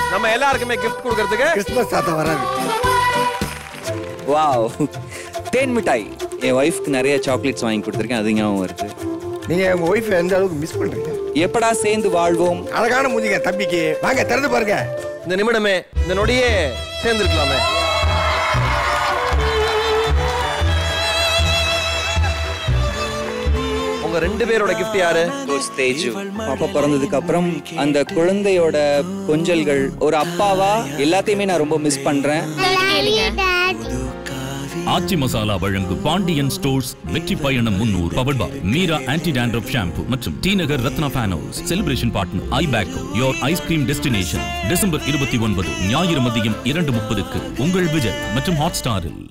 நம்ம எல்லாருக்குமே gift கொடுக்கறதுக்கு கிறிஸ்துமஸ் தாத்தா வராரு வாவ் தேன் மிட்டாய் என் ஒய்ஃப்க்கு நிறைய சாக்லேட்ஸ் வாங்கி கொடுத்துருக்கேன் அது ஞாபகம் வருது நீங்க உங்க ஒய்ஃப் எந்த அளவுக்கு மிஸ் பண்றீங்க எப்படா சேர்ந்து வாழ்வோம் அழகான மூஞ்சிங்க தம்பிக்கு வாங்க திறந்து பாருங்க இந்த நிமிடமே இந்த நொடியே சேர்ந்திருக்கலாமே உங்க ரெண்டு பேரோட gift யாரு தேஜு பாப்பா பிறந்ததுக்கு அப்புறம் அந்த குழந்தையோட கொஞ்சல்கள் ஒரு அப்பாவா எல்லாத்தையுமே நான் ரொம்ப மிஸ் பண்றேன் ஆச்சி மசாலா வழங்கும் பாண்டியன் ஸ்டோர்ஸ் வெற்றி பயணம் முன்னூறு power boy Meera anti dandruff shampoo மற்றும் டி நகர் ரத்னா ஃபேனோஸ் செலிப்ரேஷன் பார்ட்னர் ஐ பேக்கோ யோர் ஐஸ்கிரீம் டெஸ்டினேஷன் டிசம்பர் இருபத்தி ஒன்பது ஞாயிறு மதியம் இரண்டு முப்பதுக்கு உங்கள் விஜய் மற்றும் ஹாட் ஸ்டாரில்